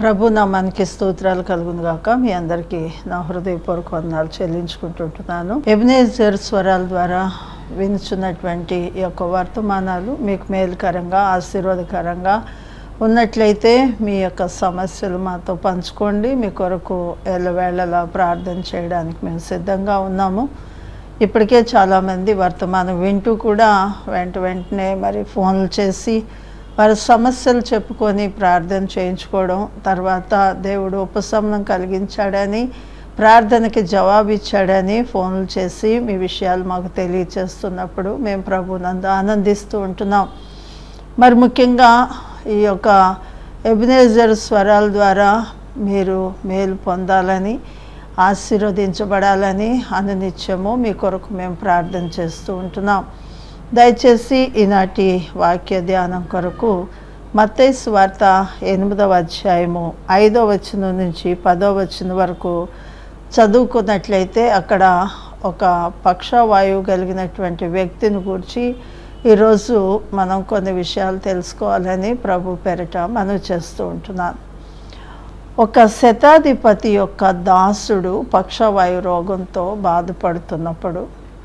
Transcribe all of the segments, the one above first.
ప్రభు నామానికి స్తోత్రాలు కలుగును గాక మీ అందరికీ నా హృదయపూర్వక వందనాలు చెల్లించుకుంటుంటున్నాను ఎబినేజర్ స్వరాల ద్వారా వినుచున్నటువంటి ఈ యొక్క వర్తమానాలు మీకు మేలుకరంగా ఆశీర్వాదకరంగా ఉన్నట్లయితే మీ యొక్క సమస్యలు మాతో పంచుకోండి మీ కొరకు ఎల్లవేళలా ప్రార్థన చేయడానికి మేము సిద్ధంగా ఉన్నాము ఇప్పటికే చాలామంది వర్తమానం వింటూ కూడా వెంట వెంటనే మరి ఫోన్లు చేసి వారి సమస్యలు చెప్పుకొని ప్రార్థన చేయించుకోవడం తర్వాత దేవుడు ఉపశమనం కలిగించాడని ప్రార్థనకి జవాబు ఇచ్చాడని ఫోన్లు చేసి మీ విషయాలు మాకు తెలియచేస్తున్నప్పుడు మేము ప్రభునందు ఆనందిస్తూ ఉంటున్నాం మరి ముఖ్యంగా ఈ యొక్క ఎబినేజర్ స్వరాల ద్వారా మీరు మేలు పొందాలని ఆశీర్వదించబడాలని అనునిత్యము మీ కొరకు మేము ప్రార్థన చేస్తూ ఉంటున్నాం దయచేసి ఈనాటి వాక్య ధ్యానం కొరకు మత్తైసు వార్త ఎనిమిదవ అధ్యాయము ఐదవ వచనం నుంచి పదవ వచనం వరకు చదువుకున్నట్లయితే అక్కడ ఒక పక్షవాయువు కలిగినటువంటి వ్యక్తిని గురించి ఈరోజు మనం కొన్ని విషయాలు తెలుసుకోవాలని ప్రభు పెరట మనం చేస్తూ ఉంటున్నాను ఒక శతాధిపతి యొక్క దాసుడు పక్షవాయు రోగంతో బాధపడుతున్నప్పుడు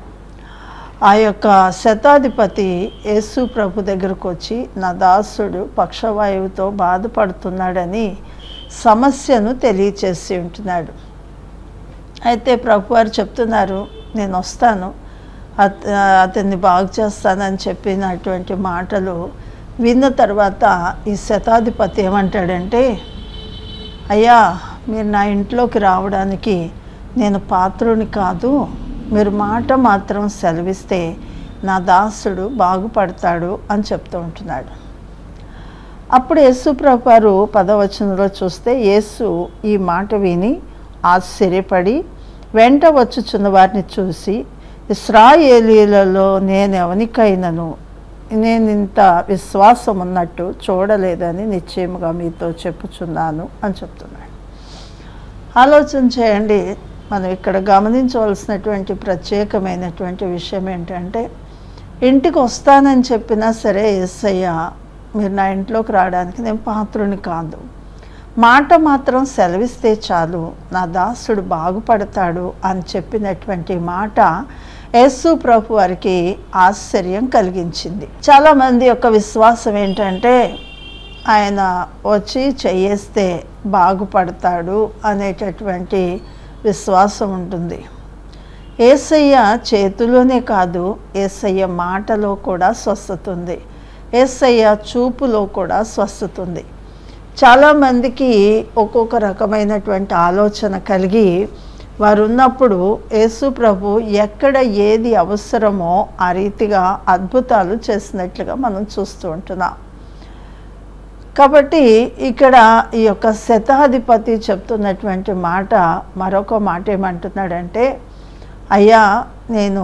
ఆ యొక్క శతాధిపతి యేసు ప్రభు దగ్గరకు వచ్చి నా దాసుడు పక్షవాయువుతో బాధపడుతున్నాడని సమస్యను తెలియచేసి ఉంటున్నాడు అయితే ప్రభు వారు చెప్తున్నారు నేను వస్తాను అత అతన్ని బాగు చేస్తానని చెప్పినటువంటి మాటలు విన్న తర్వాత ఈ శతాధిపతి ఏమంటాడంటే అయ్యా మీరు నా ఇంట్లోకి రావడానికి నేను పాత్రుని కాదు మీరు మాట మాత్రం సెలవిస్తే నా దాసుడు బాగుపడతాడు అని చెప్తూ ఉంటున్నాడు అప్పుడు యేసు ప్రభువారు పదవచనంలో చూస్తే యేసు ఈ మాట విని ఆశ్చర్యపడి వెంట వచ్చుచున్న వారిని చూసి ఇస్రాయేలీలలో నేను ఎవరికైనాను నేను ఇంత విశ్వాసం ఉన్నట్టు చూడలేదని నిశ్చయముగా మీతో చెప్పుచున్నాను అని చెప్తున్నాడు ఆలోచన చేయండి మనం ఇక్కడ గమనించవలసినటువంటి ప్రత్యేకమైనటువంటి విషయం ఏంటంటే ఇంటికి వస్తానని చెప్పినా సరే ఎస్ఐయ్య మీరు నా ఇంట్లోకి రావడానికి నేను పాత్రుని కాదు మాట మాత్రం సెలవిస్తే చాలు నా దాసుడు బాగుపడతాడు అని చెప్పినటువంటి మాట యేసు ప్రభు వారికి ఆశ్చర్యం కలిగించింది చాలామంది యొక్క విశ్వాసం ఏంటంటే ఆయన వచ్చి చెయ్యేస్తే బాగుపడతాడు అనేటటువంటి విశ్వాసం ఉంటుంది ఏసయ్య చేతిలోనే కాదు ఏసయ్య మాటలో కూడా స్వస్థత ఉంది ఏసయ్య చూపులో కూడా స్వస్థత ఉంది చాలామందికి ఒక్కొక్క రకమైనటువంటి ఆలోచన కలిగి వారు ఉన్నప్పుడు యేసు ప్రభు ఎక్కడ ఏది అవసరమో ఆ రీతిగా అద్భుతాలు చేసినట్లుగా మనం చూస్తూ ఉంటున్నాం కాబట్టి ఇక్కడ ఈ యొక్క శతాధిపతి చెప్తున్నటువంటి మాట మరొక మాట ఏమంటున్నాడంటే అయ్యా నేను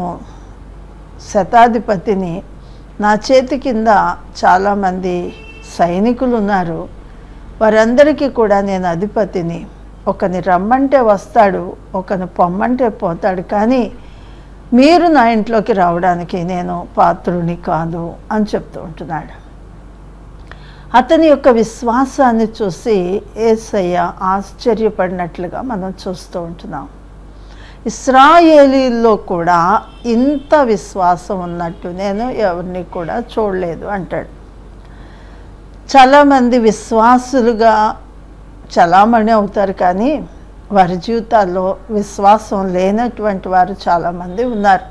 శతాధిపతిని నా చేతి కింద చాలామంది సైనికులు ఉన్నారు వారందరికీ కూడా నేను అధిపతిని ఒకని రమ్మంటే వస్తాడు ఒకని పొమ్మంటే పోతాడు కానీ మీరు నా ఇంట్లోకి రావడానికి నేను పాత్రుని కాదు అని చెప్తూ ఉంటున్నాడు అతని యొక్క విశ్వాసాన్ని చూసి ఏసయ్య ఆశ్చర్యపడినట్లుగా మనం చూస్తూ ఉంటున్నాం ఇస్రాయేలీల్లో కూడా ఇంత విశ్వాసం ఉన్నట్టు నేను ఎవరిని కూడా చూడలేదు అంటాడు చాలామంది విశ్వాసులుగా చలామణి అవుతారు కానీ వారి జీవితాల్లో విశ్వాసం లేనటువంటి వారు చాలామంది ఉన్నారు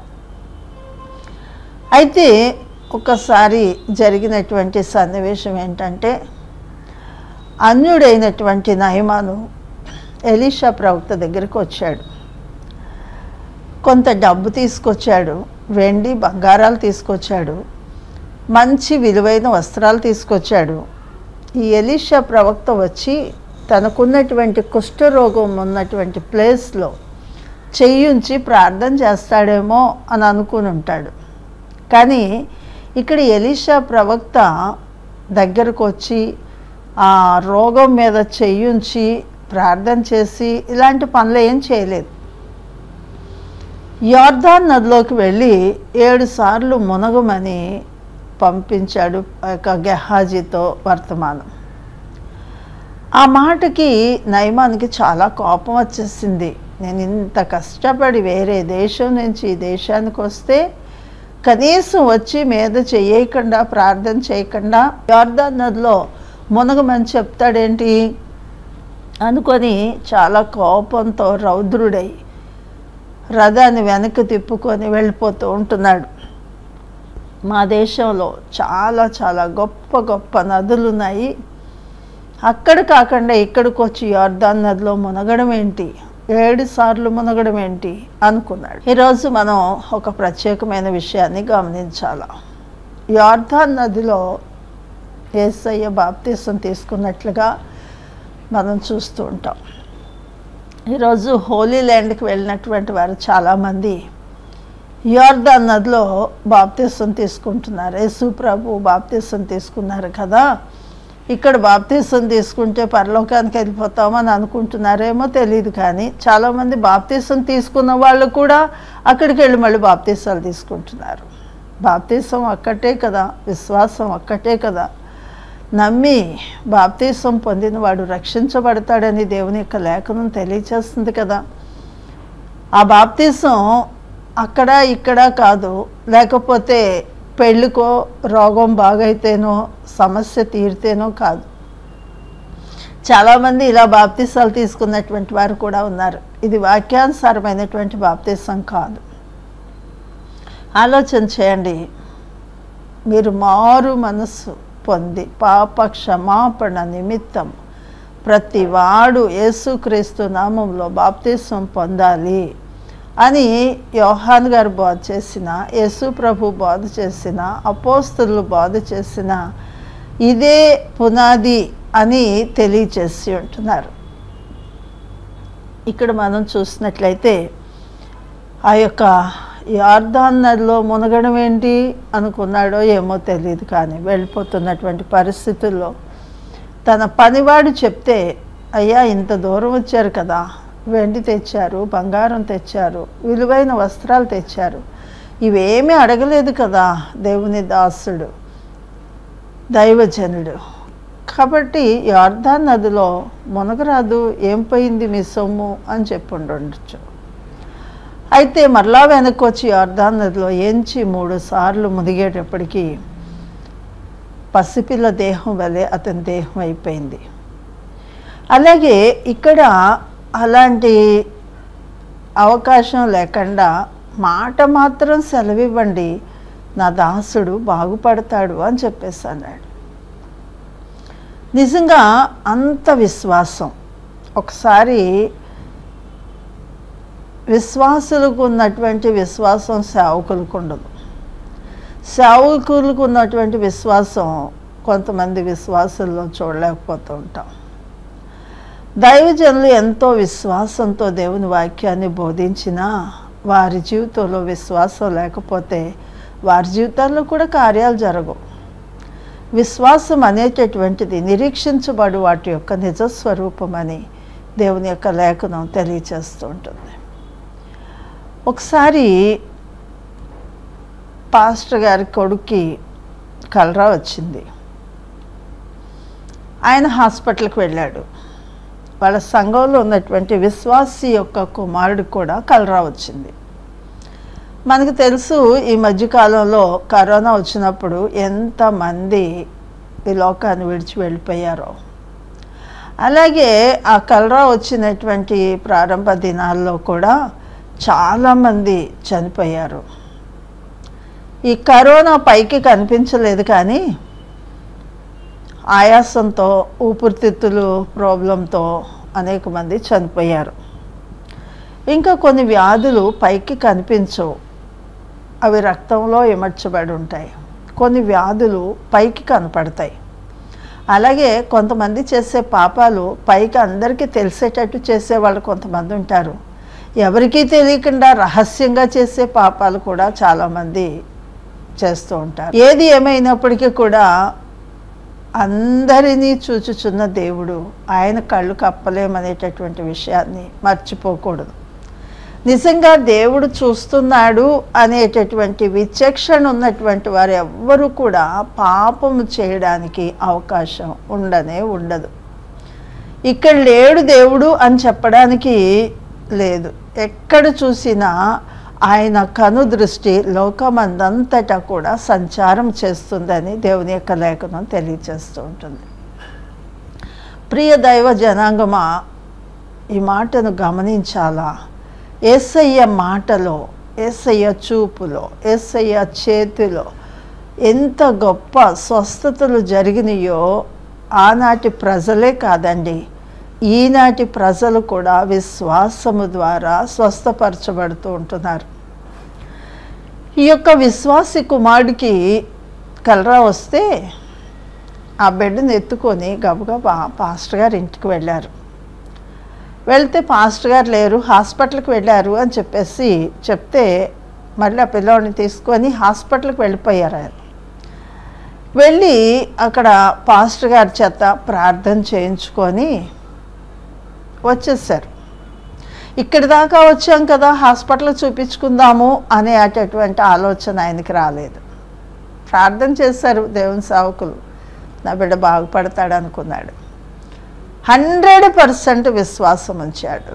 అయితే ఒకసారి జరిగినటువంటి సన్నివేశం ఏంటంటే అన్యుడైనటువంటి నయమాను ఎలీషా ప్రవక్త దగ్గరికి వచ్చాడు కొంత డబ్బు తీసుకొచ్చాడు వెండి బంగారాలు తీసుకొచ్చాడు మంచి విలువైన వస్త్రాలు తీసుకొచ్చాడు ఈ ఎలీషా ప్రవక్త వచ్చి తనకున్నటువంటి కుష్ఠరోగం ఉన్నటువంటి ప్లేస్లో చెయ్యుంచి ప్రార్థన చేస్తాడేమో అని అనుకుని ఉంటాడు కానీ ఇక్కడ ఎలీషా ప్రవక్త దగ్గరకు వచ్చి ఆ రోగం మీద చెయ్యుంచి ప్రార్థన చేసి ఇలాంటి పనులు ఏం చేయలేదు యోర్ధాన్ నదిలోకి వెళ్ళి ఏడు సార్లు మునగమని పంపించాడు ఆ యొక్క గెహాజీతో వర్తమానం ఆ మాటకి నయమానికి చాలా కోపం వచ్చేసింది నేను ఇంత కష్టపడి వేరే దేశం నుంచి ఈ దేశానికి వస్తే కనీసం వచ్చి మీద చేయకుండా ప్రార్థన చేయకుండా యోర్దాన్ నదిలో మునగమని చెప్తాడేంటి అనుకొని చాలా కోపంతో రౌద్రుడై రథాన్ని వెనక్కి తిప్పుకొని వెళ్ళిపోతూ ఉంటున్నాడు మా దేశంలో చాలా చాలా గొప్ప గొప్ప నదులు ఉన్నాయి అక్కడ కాకుండా ఇక్కడికి వచ్చి యోర్దాన్ నదిలో మునగడం ఏంటి ఏడు సార్లు మునగడం ఏంటి అనుకున్నాడు ఈరోజు మనం ఒక ప్రత్యేకమైన విషయాన్ని గమనించాల యోర్దాన్ నదిలో ఏసయ్య బాప్తీసం తీసుకున్నట్లుగా మనం చూస్తూ ఉంటాం ఈరోజు హోలీ ల్యాండ్కి వెళ్ళినటువంటి వారు చాలామంది యోర్దాన్ నదిలో బాప్తీసం తీసుకుంటున్నారు యేసు ప్రభు బాప్తీసం తీసుకున్నారు కదా ఇక్కడ బాప్తీసం తీసుకుంటే పరలోకానికి వెళ్ళిపోతామని అనుకుంటున్నారేమో తెలియదు కానీ చాలామంది బాప్తీసం తీసుకున్న వాళ్ళు కూడా అక్కడికి వెళ్ళి మళ్ళీ బాప్తీసాలు తీసుకుంటున్నారు బాప్తీసం ఒక్కటే కదా విశ్వాసం ఒక్కటే కదా నమ్మి బాప్తీసం పొందిన వాడు రక్షించబడతాడని దేవుని యొక్క లేఖనం తెలియచేస్తుంది కదా ఆ బాప్తీసం అక్కడ ఇక్కడ కాదు లేకపోతే పెళ్ళికో రోగం బాగైతేనో సమస్య తీరితేనో కాదు చాలామంది ఇలా బాప్తీసాలు తీసుకున్నటువంటి వారు కూడా ఉన్నారు ఇది వాక్యానుసారమైనటువంటి బాప్తీసం కాదు ఆలోచన చేయండి మీరు మారు మనస్సు పొంది పాప క్షమాపణ నిమిత్తం ప్రతి వాడు యేసుక్రీస్తు నామంలో బాప్తీసం పొందాలి అని యోహాన్ గారు బోధ చేసిన యేసు ప్రభు బోధ చేసిన అపోస్తులు బోధ చేసిన ఇదే పునాది అని తెలియచేసి ఉంటున్నారు ఇక్కడ మనం చూసినట్లయితే ఆ యొక్క యార్దాన్ నదిలో మునగడం ఏంటి అనుకున్నాడో ఏమో తెలియదు కానీ వెళ్ళిపోతున్నటువంటి పరిస్థితుల్లో తన పనివాడు చెప్తే అయ్యా ఇంత దూరం వచ్చారు కదా వెండి తెచ్చారు బంగారం తెచ్చారు విలువైన వస్త్రాలు తెచ్చారు ఇవేమీ అడగలేదు కదా దేవుని దాసుడు దైవజనుడు కాబట్టి యార్దాన్ నదిలో మునగరాదు ఏం పోయింది మీ సొమ్ము అని చెప్పి ఉండొచ్చు అయితే మరలా వెనక్కి వచ్చి యార్దాన్ నదిలో ఎంచి మూడు సార్లు మునిగేటప్పటికీ పసిపిల్ల దేహం వలె అతని దేహం అయిపోయింది అలాగే ఇక్కడ అలాంటి అవకాశం లేకుండా మాట మాత్రం సెలవివ్వండి నా దాసుడు బాగుపడతాడు అని చెప్పేసి అన్నాడు నిజంగా అంత విశ్వాసం ఒకసారి విశ్వాసులకు ఉన్నటువంటి విశ్వాసం సేవకులకు ఉండదు సేవకులకు ఉన్నటువంటి విశ్వాసం కొంతమంది విశ్వాసుల్లో చూడలేకపోతూ ఉంటాం దైవజనులు ఎంతో విశ్వాసంతో దేవుని వాక్యాన్ని బోధించినా వారి జీవితంలో విశ్వాసం లేకపోతే వారి జీవితాల్లో కూడా కార్యాలు జరగవు విశ్వాసం అనేటటువంటిది నిరీక్షించబడు వాటి యొక్క నిజస్వరూపం అని దేవుని యొక్క లేఖనం తెలియచేస్తూ ఉంటుంది ఒకసారి పాస్టర్ గారి కొడుక్కి కలరా వచ్చింది ఆయన హాస్పిటల్కి వెళ్ళాడు వాళ్ళ సంఘంలో ఉన్నటువంటి విశ్వాసి యొక్క కుమారుడు కూడా కలరా వచ్చింది మనకు తెలుసు ఈ మధ్యకాలంలో కరోనా వచ్చినప్పుడు ఎంతమంది ఈ లోకాన్ని విడిచి వెళ్ళిపోయారో అలాగే ఆ కలరా వచ్చినటువంటి ప్రారంభ దినాల్లో కూడా చాలామంది చనిపోయారు ఈ కరోనా పైకి కనిపించలేదు కానీ ఆయాసంతో ఊపిరితిత్తులు ప్రాబ్లంతో అనేక మంది చనిపోయారు ఇంకా కొన్ని వ్యాధులు పైకి కనిపించవు అవి రక్తంలో ఇమర్చబడి ఉంటాయి కొన్ని వ్యాధులు పైకి కనపడతాయి అలాగే కొంతమంది చేసే పాపాలు పైకి అందరికీ తెలిసేటట్టు చేసేవాళ్ళు కొంతమంది ఉంటారు ఎవరికీ తెలియకుండా రహస్యంగా చేసే పాపాలు కూడా చాలామంది చేస్తూ ఉంటారు ఏది ఏమైనప్పటికీ కూడా అందరినీ చూచుచున్న దేవుడు ఆయన కళ్ళు కప్పలేమనేటటువంటి విషయాన్ని మర్చిపోకూడదు నిజంగా దేవుడు చూస్తున్నాడు అనేటటువంటి విచక్షణ ఉన్నటువంటి వారు ఎవ్వరూ కూడా పాపము చేయడానికి అవకాశం ఉండనే ఉండదు ఇక్కడ లేడు దేవుడు అని చెప్పడానికి లేదు ఎక్కడ చూసినా ఆయన కను దృష్టి లోకమందంతటా కూడా సంచారం చేస్తుందని దేవుని యొక్క లేఖనం తెలియజేస్తూ ఉంటుంది ప్రియ దైవ జనాంగమా ఈ మాటను గమనించాలా ఏసయ్య మాటలో ఏసయ్య చూపులో ఏసయ్య చేతిలో ఎంత గొప్ప స్వస్థతలు జరిగినాయో ఆనాటి ప్రజలే కాదండి ఈనాటి ప్రజలు కూడా విశ్వాసము ద్వారా స్వస్థపరచబడుతూ ఉంటున్నారు ఈ యొక్క విశ్వాసి కుమారుడికి కలరా వస్తే ఆ బెడ్ని ఎత్తుకొని గబగబా పాస్టర్ గారు ఇంటికి వెళ్ళారు వెళ్తే పాస్టర్ గారు లేరు హాస్పిటల్కి వెళ్ళారు అని చెప్పేసి చెప్తే మళ్ళీ ఆ పిల్లవాడిని తీసుకొని హాస్పిటల్కి వెళ్ళిపోయారు ఆయన వెళ్ళి అక్కడ పాస్టర్ గారి చేత ప్రార్థన చేయించుకొని వచ్చేసారు ఇక్కడి దాకా వచ్చాం కదా హాస్పిటల్ చూపించుకుందాము అనే అటువంటి ఆలోచన ఆయనకి రాలేదు ప్రార్థన చేశారు దేవుని సేవకులు నా బిడ్డ బాగుపడతాడు అనుకున్నాడు హండ్రెడ్ పర్సెంట్ విశ్వాసం ఉంచాడు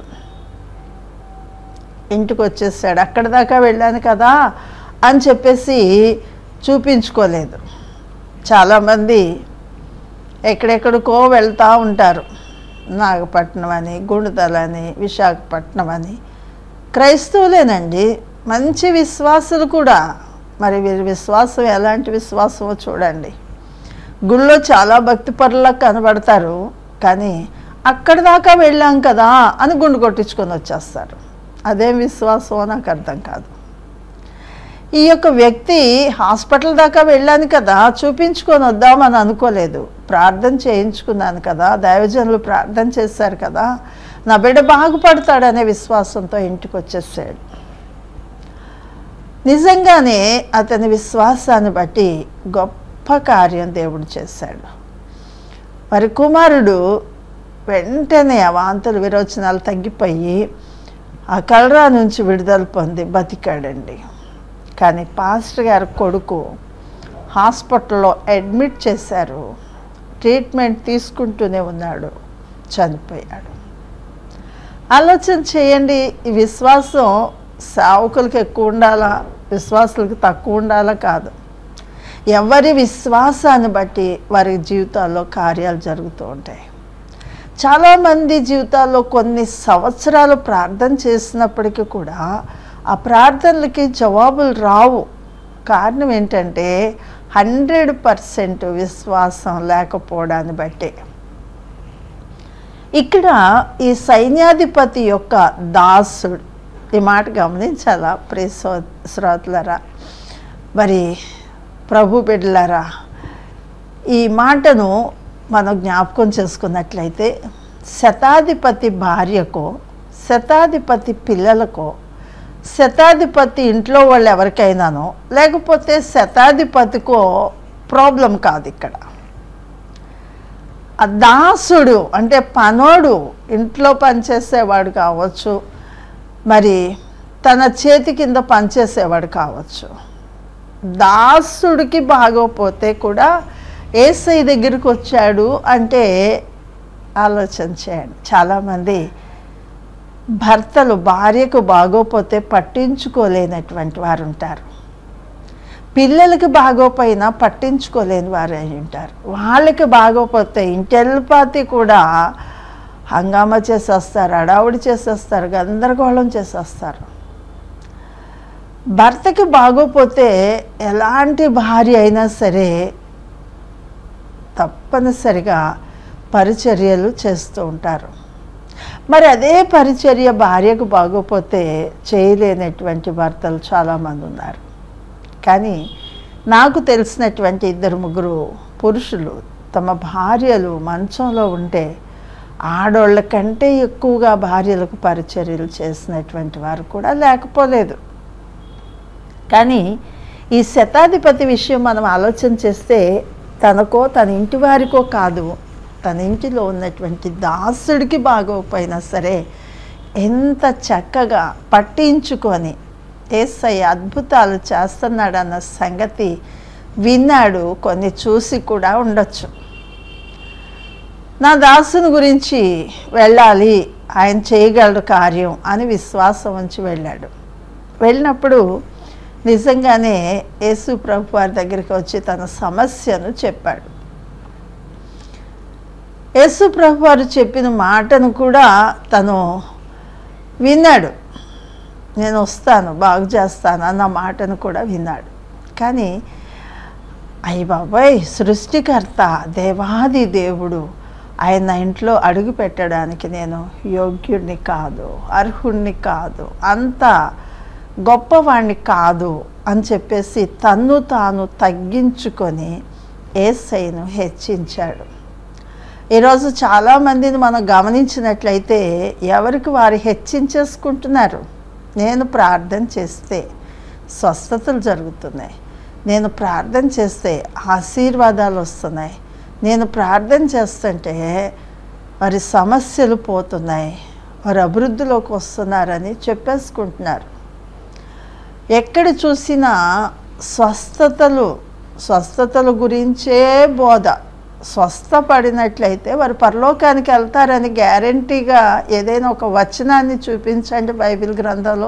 ఇంటికి వచ్చేసాడు అక్కడి దాకా వెళ్ళాను కదా అని చెప్పేసి చూపించుకోలేదు చాలామంది ఎక్కడెక్కడికో వెళ్తూ ఉంటారు నాగపట్నం అని గుండుతల అని విశాఖపట్నం అని క్రైస్తవులేనండి మంచి విశ్వాసులు కూడా మరి వీరి విశ్వాసం ఎలాంటి విశ్వాసమో చూడండి గుళ్ళో చాలా భక్తి పరులకు కనబడతారు కానీ అక్కడి దాకా వెళ్ళాం కదా అని గుండు కొట్టించుకొని వచ్చేస్తారు అదేం విశ్వాసమో నాకు అర్థం కాదు ఈ యొక్క వ్యక్తి హాస్పిటల్ దాకా వెళ్ళాను కదా చూపించుకొని వద్దామని అనుకోలేదు ప్రార్థన చేయించుకున్నాను కదా దైవజనులు ప్రార్థన చేశారు కదా నా బిడ్డ బాగుపడతాడనే విశ్వాసంతో ఇంటికి వచ్చేసాడు నిజంగానే అతని విశ్వాసాన్ని బట్టి గొప్ప కార్యం దేవుడు చేశాడు మరి కుమారుడు వెంటనే ఆ వాంతులు విరోచనాలు తగ్గిపోయి ఆ కలరా నుంచి విడుదల పొంది బతికాడండి కానీ పాస్టర్ గారి కొడుకు హాస్పిటల్లో అడ్మిట్ చేశారు ట్రీట్మెంట్ తీసుకుంటూనే ఉన్నాడు చనిపోయాడు ఆలోచన చేయండి ఈ విశ్వాసం సావుకులకి ఎక్కువ ఉండాలా విశ్వాసులకు తక్కువ ఉండాలా కాదు ఎవరి విశ్వాసాన్ని బట్టి వారి జీవితాల్లో కార్యాలు జరుగుతూ ఉంటాయి చాలామంది జీవితాల్లో కొన్ని సంవత్సరాలు ప్రార్థన చేసినప్పటికీ కూడా ఆ ప్రార్థనలకి జవాబులు రావు కారణం ఏంటంటే హండ్రెడ్ పర్సెంట్ విశ్వాసం లేకపోవడాన్ని బట్టే ఇక్కడ ఈ సైన్యాధిపతి యొక్క దాసుడు ఈ మాట గమనించాలా ప్రియ శ్రో- శ్రోతలరా మరి ప్రభు బిడ్డలారా ఈ మాటను మనం జ్ఞాపకం చేసుకున్నట్లయితే శతాధిపతి భార్యకో శతాధిపతి పిల్లలకో శతాధిపతి ఇంట్లో వాళ్ళు ఎవరికైనానో లేకపోతే శతాధిపతికో ప్రాబ్లం కాదు ఇక్కడ ఆ దాసుడు అంటే పనోడు ఇంట్లో పనిచేసేవాడు కావచ్చు మరి తన చేతి కింద పనిచేసేవాడు కావచ్చు దాసుడికి బాగోపోతే కూడా ఏసై దగ్గరికి వచ్చాడు అంటే ఆలోచన చేయండి చాలామంది భర్తలు భార్యకు బాగోపోతే పట్టించుకోలేనటువంటి వారు ఉంటారు పిల్లలకి బాగోపోయినా పట్టించుకోలేని వారు అయి ఉంటారు వాళ్ళకి బాగోపోతే ఇంటెల్పాతి కూడా హంగామా చేసేస్తారు అడావుడి చేసేస్తారు గందరగోళం చేసేస్తారు భర్తకి బాగోపోతే ఎలాంటి భార్య అయినా సరే తప్పనిసరిగా పరిచర్యలు చేస్తూ ఉంటారు మరి అదే పరిచర్య భార్యకు బాగోపోతే చేయలేనటువంటి భర్తలు చాలామంది ఉన్నారు కానీ నాకు తెలిసినటువంటి ఇద్దరు ముగ్గురు పురుషులు తమ భార్యలు మంచంలో ఉంటే ఆడోళ్ళ కంటే ఎక్కువగా భార్యలకు పరిచర్యలు చేసినటువంటి వారు కూడా లేకపోలేదు కానీ ఈ శతాధిపతి విషయం మనం ఆలోచన చేస్తే తనకో తన ఇంటి వారికో కాదు తన ఇంటిలో ఉన్నటువంటి దాసుడికి బాగోపోయినా సరే ఎంత చక్కగా పట్టించుకొని ఏసై అద్భుతాలు చేస్తున్నాడన్న సంగతి విన్నాడు కొన్ని చూసి కూడా ఉండొచ్చు నా దాసుని గురించి వెళ్ళాలి ఆయన చేయగలడు కార్యం అని విశ్వాసం ఉంచి వెళ్ళాడు వెళ్ళినప్పుడు నిజంగానే యేసు ప్రభు వారి దగ్గరికి వచ్చి తన సమస్యను చెప్పాడు యేసు ప్రభు వారు చెప్పిన మాటను కూడా తను విన్నాడు నేను వస్తాను బాగు చేస్తాను అన్న మాటను కూడా విన్నాడు కానీ అయ్య బాబాయ్ సృష్టికర్త దేవాది దేవుడు ఆయన నా ఇంట్లో అడుగు పెట్టడానికి నేను యోగ్యుడిని కాదు అర్హుణ్ణి కాదు అంత గొప్పవాణ్ణి కాదు అని చెప్పేసి తన్ను తాను తగ్గించుకొని ఏసైను హెచ్చించాడు ఈరోజు చాలామందిని మనం గమనించినట్లయితే ఎవరికి వారు హెచ్చించేసుకుంటున్నారు నేను ప్రార్థన చేస్తే స్వస్థతలు జరుగుతున్నాయి నేను ప్రార్థన చేస్తే ఆశీర్వాదాలు వస్తున్నాయి నేను ప్రార్థన చేస్తుంటే వారి సమస్యలు పోతున్నాయి వారు అభివృద్ధిలోకి వస్తున్నారని చెప్పేసుకుంటున్నారు ఎక్కడ చూసినా స్వస్థతలు స్వస్థతల గురించే బోధ స్వస్థపడినట్లయితే వారు పరలోకానికి వెళ్తారని గ్యారంటీగా ఏదైనా ఒక వచనాన్ని చూపించండి బైబిల్ గ్రంథంలో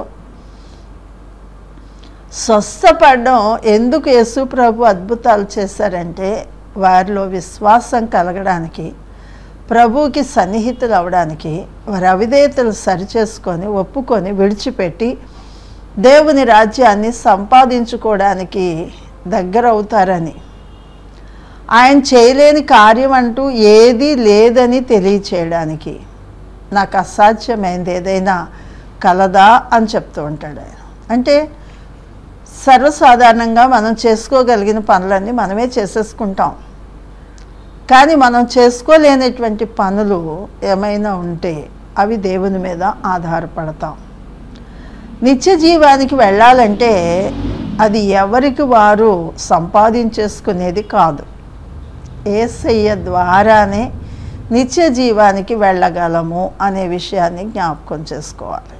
స్వస్థపడడం ఎందుకు యేసు ప్రభు అద్భుతాలు చేశారంటే వారిలో విశ్వాసం కలగడానికి ప్రభువుకి సన్నిహితులు అవడానికి వారి అవిధేయతలు సరిచేసుకొని ఒప్పుకొని విడిచిపెట్టి దేవుని రాజ్యాన్ని సంపాదించుకోవడానికి దగ్గర అవుతారని ఆయన చేయలేని కార్యం అంటూ ఏదీ లేదని తెలియచేయడానికి నాకు అసాధ్యమైంది ఏదైనా కలదా అని చెప్తూ ఉంటాడు ఆయన అంటే సర్వసాధారణంగా మనం చేసుకోగలిగిన పనులన్నీ మనమే చేసేసుకుంటాం కానీ మనం చేసుకోలేనటువంటి పనులు ఏమైనా ఉంటే అవి దేవుని మీద ఆధారపడతాం నిత్య జీవానికి వెళ్ళాలంటే అది ఎవరికి వారు సంపాదించేసుకునేది కాదు ఏసయ్య ద్వారానే నిత్య జీవానికి వెళ్ళగలము అనే విషయాన్ని జ్ఞాపకం చేసుకోవాలి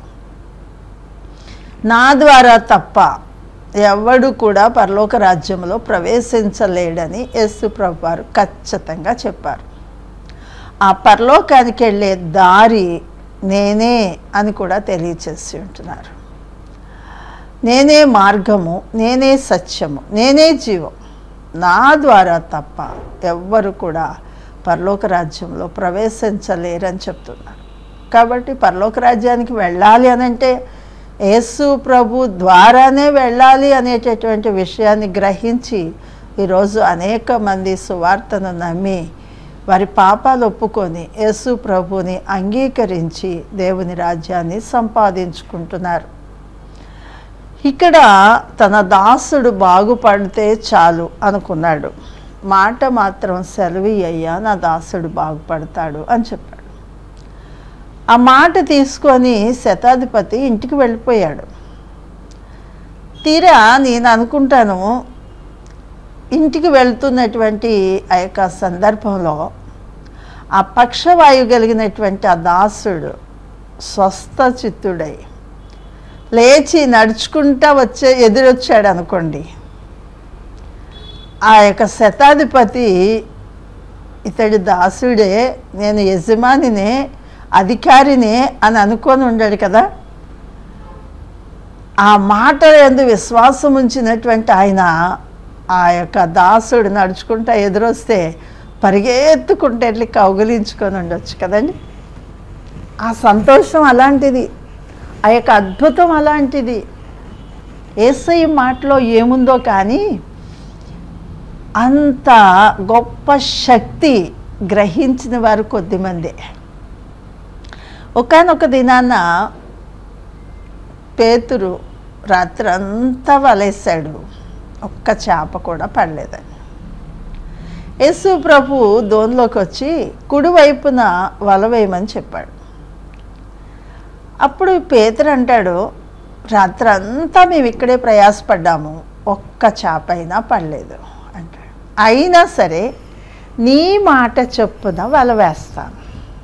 నా ద్వారా తప్ప ఎవడు కూడా పరలోక రాజ్యంలో ప్రవేశించలేడని యేసు ప్రభు వారు ఖచ్చితంగా చెప్పారు ఆ పరలోకానికి వెళ్ళే దారి నేనే అని కూడా తెలియచేసి ఉంటున్నారు నేనే మార్గము నేనే సత్యము నేనే జీవం నా ద్వారా తప్ప ఎవ్వరు కూడా పరలోక రాజ్యంలో ప్రవేశించలేరని చెప్తున్నారు కాబట్టి పరలోక రాజ్యానికి వెళ్ళాలి అని అంటే యేసు ప్రభు ద్వారానే వెళ్ళాలి అనేటటువంటి విషయాన్ని గ్రహించి ఈరోజు అనేక మంది సువార్తను నమ్మి వారి పాపాలు ఒప్పుకొని యేసు ప్రభుని అంగీకరించి దేవుని రాజ్యాన్ని సంపాదించుకుంటున్నారు ఇక్కడ తన దాసుడు బాగుపడితే చాలు అనుకున్నాడు మాట మాత్రం సెలవి అయ్యా నా దాసుడు బాగుపడతాడు అని చెప్పాడు ఆ మాట తీసుకొని శతాధిపతి ఇంటికి వెళ్ళిపోయాడు తీరా నేను అనుకుంటాను ఇంటికి వెళ్తున్నటువంటి ఆ యొక్క సందర్భంలో ఆ పక్షవాయువు కలిగినటువంటి ఆ దాసుడు స్వస్థ చిత్తుడై లేచి నడుచుకుంటా వచ్చే ఎదురొచ్చాడు అనుకోండి ఆ యొక్క శతాధిపతి ఇతడి దాసుడే నేను యజమానినే అధికారినే అని అనుకొని ఉండాడు కదా ఆ మాట ఎందు విశ్వాసం ఉంచినటువంటి ఆయన ఆ యొక్క దాసుడు నడుచుకుంటా ఎదురొస్తే పరిగెత్తుకుంటే వెళ్ళి కౌగిలించుకొని ఉండొచ్చు కదండి ఆ సంతోషం అలాంటిది ఆ యొక్క అద్భుతం అలాంటిది ఏసై మాటలో ఏముందో కానీ అంత గొప్ప శక్తి గ్రహించిన వారు కొద్దిమందే ఒకనొక దినాన పేతురు రాత్రంతా వలేశాడు ఒక్క చేప కూడా పడలేదని యేసు ప్రభు దోన్లోకి వచ్చి కుడివైపున వల వేయమని చెప్పాడు అప్పుడు పేతురు అంటాడు రాత్రంతా మేము ఇక్కడే ప్రయాసపడ్డాము ఒక్క చేప అయినా పడలేదు అంటాడు అయినా సరే నీ మాట చొప్పున వల వేస్తాను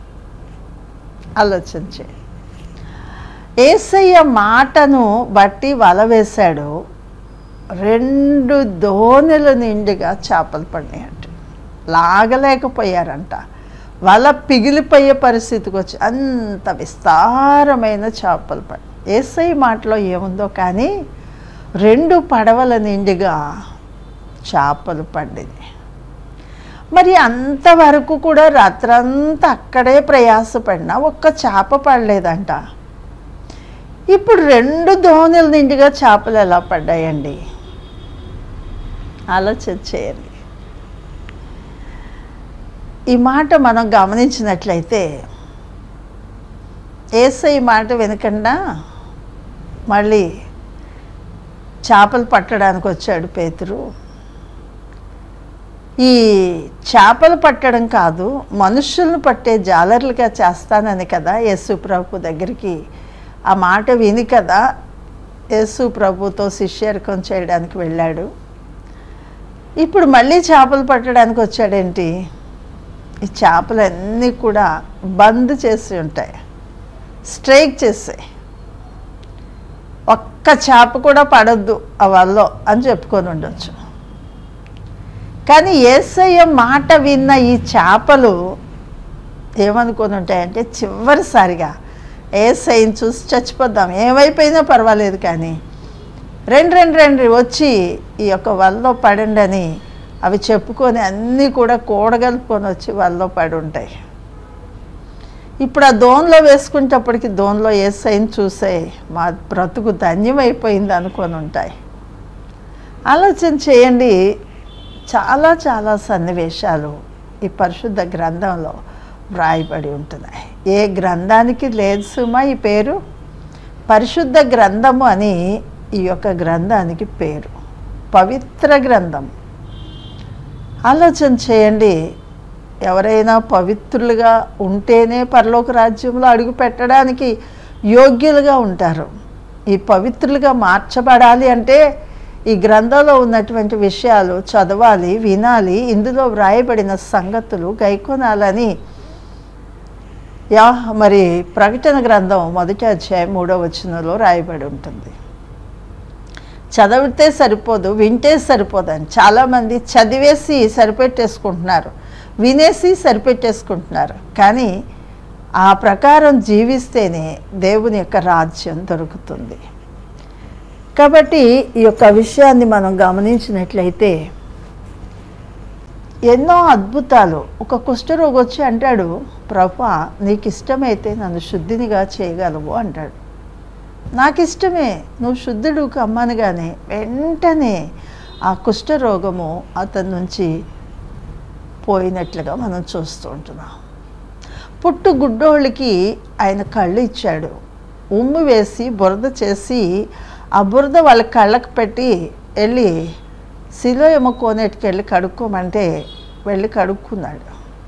ఆలోచించే ఏసయ్య మాటను బట్టి వల వేశాడు రెండు దోణెల నిండుగా చేపలు పడినాయంట లాగలేకపోయారంట వల పిగిలిపోయే పరిస్థితికి వచ్చి అంత విస్తారమైన చేపలు పడి ఏసై మాటలో ఏముందో కానీ రెండు పడవల నిండుగా చేపలు పండింది మరి అంతవరకు కూడా రాత్రంతా అక్కడే ప్రయాసపడినా ఒక్క చేప పడలేదంట ఇప్పుడు రెండు దోణుల నిండుగా చేపలు ఎలా పడ్డాయండి ఆలోచన చేయండి ఈ మాట మనం గమనించినట్లయితే ఏసై మాట వెనకుండా మళ్ళీ చేపలు పట్టడానికి వచ్చాడు పేతురు ఈ చేపలు పట్టడం కాదు మనుషులను పట్టే జాలర్లుగా చేస్తానని కదా యేసు ప్రభు దగ్గరికి ఆ మాట విని కదా యేసు ప్రభుతో శిష్యర్కం చేయడానికి వెళ్ళాడు ఇప్పుడు మళ్ళీ చేపలు పట్టడానికి వచ్చాడేంటి ఈ చేపలన్నీ కూడా బంద్ చేసి ఉంటాయి స్ట్రైక్ చేసాయి ఒక్క చేప కూడా పడద్దు ఆ వల్లో అని చెప్పుకొని ఉండొచ్చు కానీ ఏసయ్య మాట విన్న ఈ చేపలు ఏమనుకొని ఉంటాయంటే చివరిసారిగా ఏసయ్యని చూసి చచ్చిపోద్దాం ఏమైపోయినా పర్వాలేదు కానీ రెండు రెండు రెండు వచ్చి ఈ యొక్క వల్లో పడండి అని అవి చెప్పుకొని అన్నీ కూడా కూడగలుపుకొని వచ్చి వల్లో పడి ఉంటాయి ఇప్పుడు ఆ దోన్లో వేసుకునేటప్పటికి దోన్లో ఏసైని చూసే మా బ్రతుకు ధన్యమైపోయింది అనుకొని ఉంటాయి ఆలోచన చేయండి చాలా చాలా సన్నివేశాలు ఈ పరిశుద్ధ గ్రంథంలో వ్రాయబడి ఉంటున్నాయి ఏ గ్రంథానికి లేదు సుమా ఈ పేరు పరిశుద్ధ గ్రంథము అని ఈ యొక్క గ్రంథానికి పేరు పవిత్ర గ్రంథం ఆలోచన చేయండి ఎవరైనా పవిత్రులుగా ఉంటేనే పరలోక రాజ్యంలో అడుగు పెట్టడానికి యోగ్యులుగా ఉంటారు ఈ పవిత్రులుగా మార్చబడాలి అంటే ఈ గ్రంథంలో ఉన్నటువంటి విషయాలు చదవాలి వినాలి ఇందులో వ్రాయబడిన సంగతులు గైకొనాలని యా మరి ప్రకటన గ్రంథం మొదటి అధ్యాయం మూడో వచనంలో రాయబడి ఉంటుంది చదివితే సరిపోదు వింటే సరిపోదని చాలామంది చదివేసి సరిపెట్టేసుకుంటున్నారు వినేసి సరిపెట్టేసుకుంటున్నారు కానీ ఆ ప్రకారం జీవిస్తేనే దేవుని యొక్క రాజ్యం దొరుకుతుంది కాబట్టి ఈ యొక్క విషయాన్ని మనం గమనించినట్లయితే ఎన్నో అద్భుతాలు ఒక కుష్ఠరోగి వచ్చి అంటాడు ప్రభా నీకు ఇష్టమైతే నన్ను శుద్ధినిగా చేయగలవు అంటాడు నాకు ఇష్టమే నువ్వు శుద్ధుడు కమ్మనగానే వెంటనే ఆ కుష్ఠరోగము అతని నుంచి పోయినట్లుగా మనం చూస్తూ ఉంటున్నాం పుట్టు గుడ్డోళ్ళకి ఆయన కళ్ళు ఇచ్చాడు ఉమ్ము వేసి బురద చేసి ఆ బురద వాళ్ళ కళ్ళకు పెట్టి వెళ్ళి శిలో ఏమో కోనేటికి వెళ్ళి కడుక్కోమంటే వెళ్ళి కడుక్కున్నాడు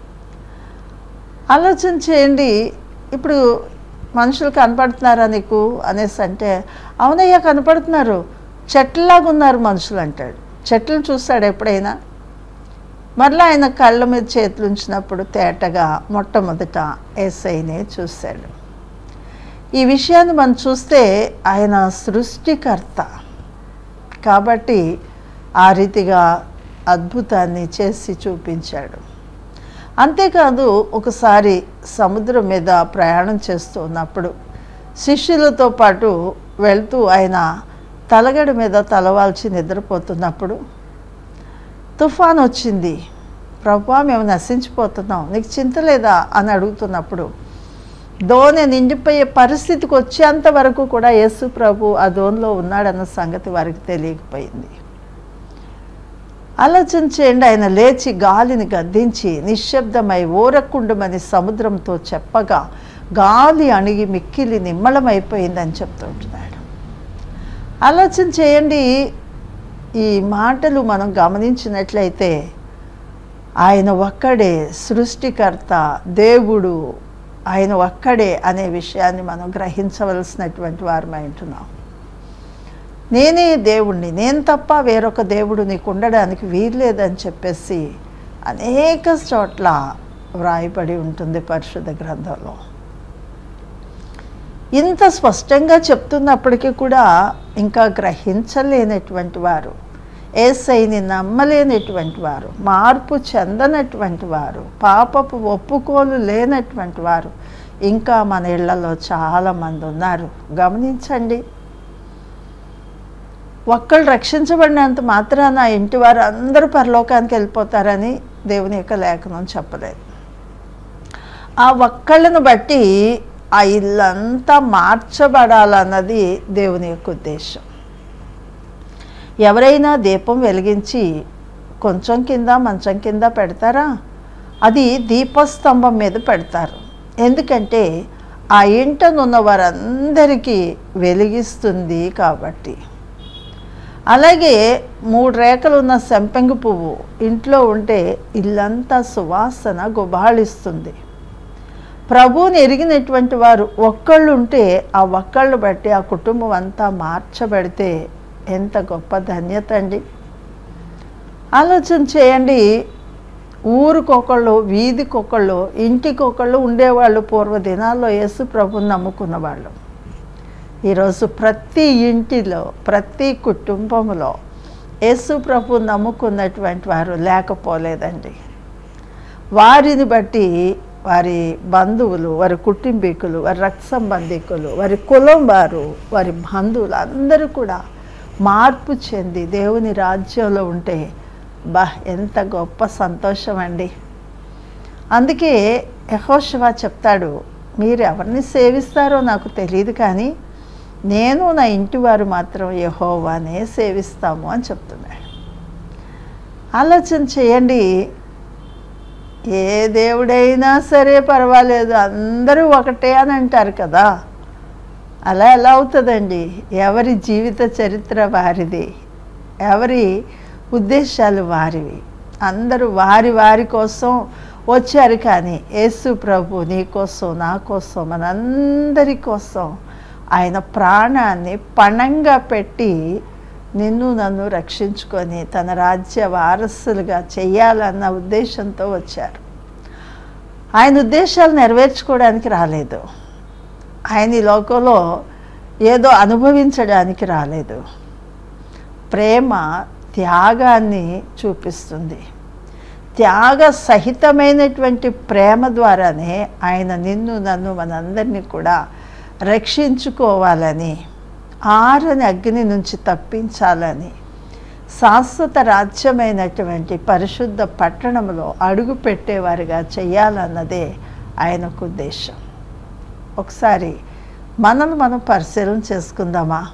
ఆలోచన చేయండి ఇప్పుడు మనుషులు కనపడుతున్నారా నీకు అనేసి అంటే అవునయ్యా కనపడుతున్నారు చెట్లలాగా ఉన్నారు మనుషులు అంటాడు చెట్లను చూస్తాడు ఎప్పుడైనా మరలా ఆయన కళ్ళ మీద చేతులు ఉంచినప్పుడు తేటగా మొట్టమొదట ఎస్ఐనే చూశాడు ఈ విషయాన్ని మనం చూస్తే ఆయన సృష్టికర్త కాబట్టి ఆ రీతిగా అద్భుతాన్ని చేసి చూపించాడు అంతేకాదు ఒకసారి సముద్రం మీద ప్రయాణం చేస్తూ ఉన్నప్పుడు శిష్యులతో పాటు వెళ్తూ ఆయన తలగడి మీద తలవాల్చి నిద్రపోతున్నప్పుడు తుఫాన్ వచ్చింది ప్రభా మేము నశించిపోతున్నాం నీకు చింత లేదా అని అడుగుతున్నప్పుడు దోణి నిండిపోయే పరిస్థితికి వచ్చేంత వరకు కూడా యేసు ప్రభు ఆ దోణిలో ఉన్నాడన్న సంగతి వారికి తెలియకపోయింది ఆలోచన చేయండి ఆయన లేచి గాలిని గద్దించి నిశ్శబ్దమై ఓరకుండమని సముద్రంతో చెప్పగా గాలి అణిగి మిక్కిలి నిమ్మళమైపోయిందని చెప్తుంటున్నాడు ఆలోచన చేయండి ఈ మాటలు మనం గమనించినట్లయితే ఆయన ఒక్కడే సృష్టికర్త దేవుడు ఆయన ఒక్కడే అనే విషయాన్ని మనం గ్రహించవలసినటువంటి వారమై ఉంటున్నాం నేనే దేవుణ్ణి నేను తప్ప వేరొక దేవుడు నీకు ఉండడానికి వీల్లేదని చెప్పేసి అనేక చోట్ల వ్రాయబడి ఉంటుంది పరిశుద్ధ గ్రంథంలో ఇంత స్పష్టంగా చెప్తున్నప్పటికీ కూడా ఇంకా గ్రహించలేనటువంటి వారు ఏసైని నమ్మలేనటువంటి వారు మార్పు చెందనటువంటి వారు పాపపు ఒప్పుకోలు లేనటువంటి వారు ఇంకా మన ఇళ్లలో చాలామంది ఉన్నారు గమనించండి ఒక్కళ్ళు రక్షించబడినంత మాత్రాన ఇంటి వారు అందరూ పరలోకానికి వెళ్ళిపోతారని దేవుని యొక్క లేఖనం చెప్పలేదు ఆ ఒక్కళ్ళను బట్టి ఆ ఇల్లంతా మార్చబడాలన్నది దేవుని యొక్క ఉద్దేశం ఎవరైనా దీపం వెలిగించి కొంచెం కింద మంచం కింద పెడతారా అది దీపస్తంభం మీద పెడతారు ఎందుకంటే ఆ ఇంటనున్న వారందరికీ వెలిగిస్తుంది కాబట్టి అలాగే మూడు రేఖలు ఉన్న సంపెంగ పువ్వు ఇంట్లో ఉంటే ఇల్లంతా సువాసన గుబాళిస్తుంది ప్రభువుని ఎరిగినటువంటి వారు ఒక్కళ్ళు ఉంటే ఆ ఒక్కళ్ళు బట్టి ఆ కుటుంబం అంతా మార్చబడితే ఎంత గొప్ప ధన్యత అండి ఆలోచన చేయండి ఊరికొకళ్ళు వీధికొకళ్ళు ఇంటికొకళ్ళు ఉండేవాళ్ళు పూర్వ దినాల్లో యేసు ప్రభుని నమ్ముకున్న వాళ్ళు ఈరోజు ప్రతి ఇంటిలో ప్రతి కుటుంబంలో యేసు ప్రభు నమ్ముకున్నటువంటి వారు లేకపోలేదండి వారిని బట్టి వారి బంధువులు వారి కుటుంబీకులు వారి రక్త సంబంధికులు వారి కులం వారు వారి బంధువులు అందరూ కూడా మార్పు చెంది దేవుని రాజ్యంలో ఉంటే బా ఎంత గొప్ప సంతోషం అండి అందుకే యహోశివా చెప్తాడు మీరు ఎవరిని సేవిస్తారో నాకు తెలియదు కానీ నేను నా ఇంటి వారు మాత్రం యహోవానే సేవిస్తాము అని చెప్తున్నాడు ఆలోచన చేయండి ఏ దేవుడైనా సరే పర్వాలేదు అందరూ ఒకటే అని అంటారు కదా అలా ఎలా అవుతుందండి ఎవరి జీవిత చరిత్ర వారిది ఎవరి ఉద్దేశాలు వారివి అందరూ వారి వారి కోసం వచ్చారు కానీ యేసు ప్రభు నీ కోసం నా కోసం మనందరి కోసం ఆయన ప్రాణాన్ని పణంగా పెట్టి నిన్ను నన్ను రక్షించుకొని తన రాజ్య వారసులుగా చెయ్యాలన్న ఉద్దేశంతో వచ్చారు ఆయన ఉద్దేశాలు నెరవేర్చుకోవడానికి రాలేదు ఆయన ఈ లోకంలో ఏదో అనుభవించడానికి రాలేదు ప్రేమ త్యాగాన్ని చూపిస్తుంది త్యాగ సహితమైనటువంటి ప్రేమ ద్వారానే ఆయన నిన్ను నన్ను మనందరినీ కూడా రక్షించుకోవాలని ఆరని అగ్ని నుంచి తప్పించాలని శాశ్వత రాజ్యమైనటువంటి పరిశుద్ధ పట్టణంలో అడుగు పెట్టేవారిగా చేయాలన్నదే ఆయనకు ఉద్దేశం ఒకసారి మనల్ని మనం పరిశీలన చేసుకుందామా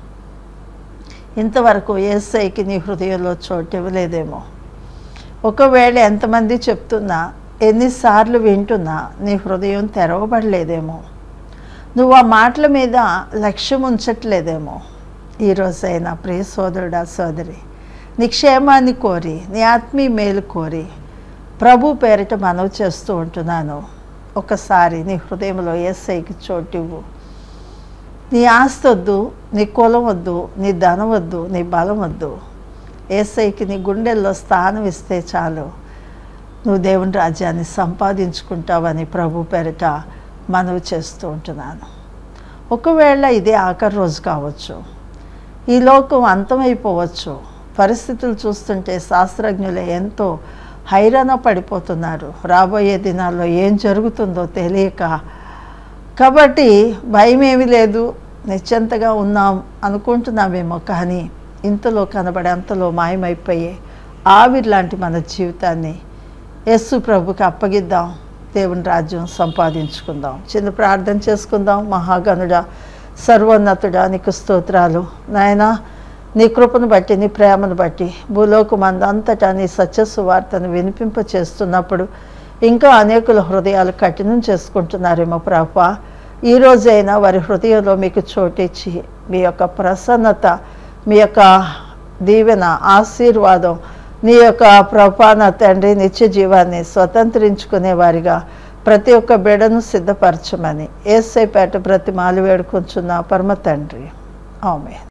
ఇంతవరకు ఏసైకి నీ హృదయంలో చోటు ఇవ్వలేదేమో ఒకవేళ ఎంతమంది చెప్తున్నా ఎన్నిసార్లు వింటున్నా నీ హృదయం తెరవబడలేదేమో నువ్వు ఆ మాటల మీద లక్ష్యం ఉంచట్లేదేమో ఈరోజైనా ప్రియ సోదరుడా సోదరి నీ క్షేమాన్ని కోరి నీ ఆత్మీయ మేలు కోరి ప్రభు పేరిట మనవి చేస్తూ ఉంటున్నాను ఒకసారి నీ హృదయంలో ఏసైకి చోటివ్వు నీ ఆస్తి వద్దు నీ కులం వద్దు నీ ధనం వద్దు నీ బలం వద్దు ఏసైకి నీ గుండెల్లో స్థానం ఇస్తే చాలు నువ్వు దేవుని రాజ్యాన్ని సంపాదించుకుంటావని ప్రభు పేరిట మనవి చేస్తూ ఉంటున్నాను ఒకవేళ ఇదే ఆఖరి రోజు కావచ్చు ఈ లోకం అంతమైపోవచ్చు పరిస్థితులు చూస్తుంటే శాస్త్రజ్ఞులే ఎంతో హైరాణ పడిపోతున్నారు రాబోయే దినాల్లో ఏం జరుగుతుందో తెలియక కాబట్టి భయం ఏమీ లేదు నిశ్చంతగా ఉన్నాం అనుకుంటున్నామేమో కానీ ఇంతలో కనబడే అంతలో మాయమైపోయే ఆవిరి లాంటి మన జీవితాన్ని యస్సు ప్రభుకి అప్పగిద్దాం దేవుని రాజ్యం సంపాదించుకుందాం చిన్న ప్రార్థన చేసుకుందాం మహాగణుడా సర్వోన్నతుడా నీకు స్తోత్రాలు నాయనా నీ కృపను బట్టి నీ ప్రేమను బట్టి భూలోకం అంతటా నీ సత్య సువార్తను వినిపింప చేస్తున్నప్పుడు ఇంకా అనేకుల హృదయాలు కఠినం చేసుకుంటున్నారేమో ప్రభా ఈ రోజైనా వారి హృదయంలో మీకు చోటిచ్చి మీ యొక్క ప్రసన్నత మీ యొక్క దీవెన ఆశీర్వాదం నీ యొక్క ప్రభాన తండ్రి నిత్య జీవాన్ని స్వతంత్రించుకునే వారిగా ప్రతి ఒక్క బిడను సిద్ధపరచమని ఏసైపేట ప్రతి మాలు వేడుకొంచున్న పరమ తండ్రి ఆమె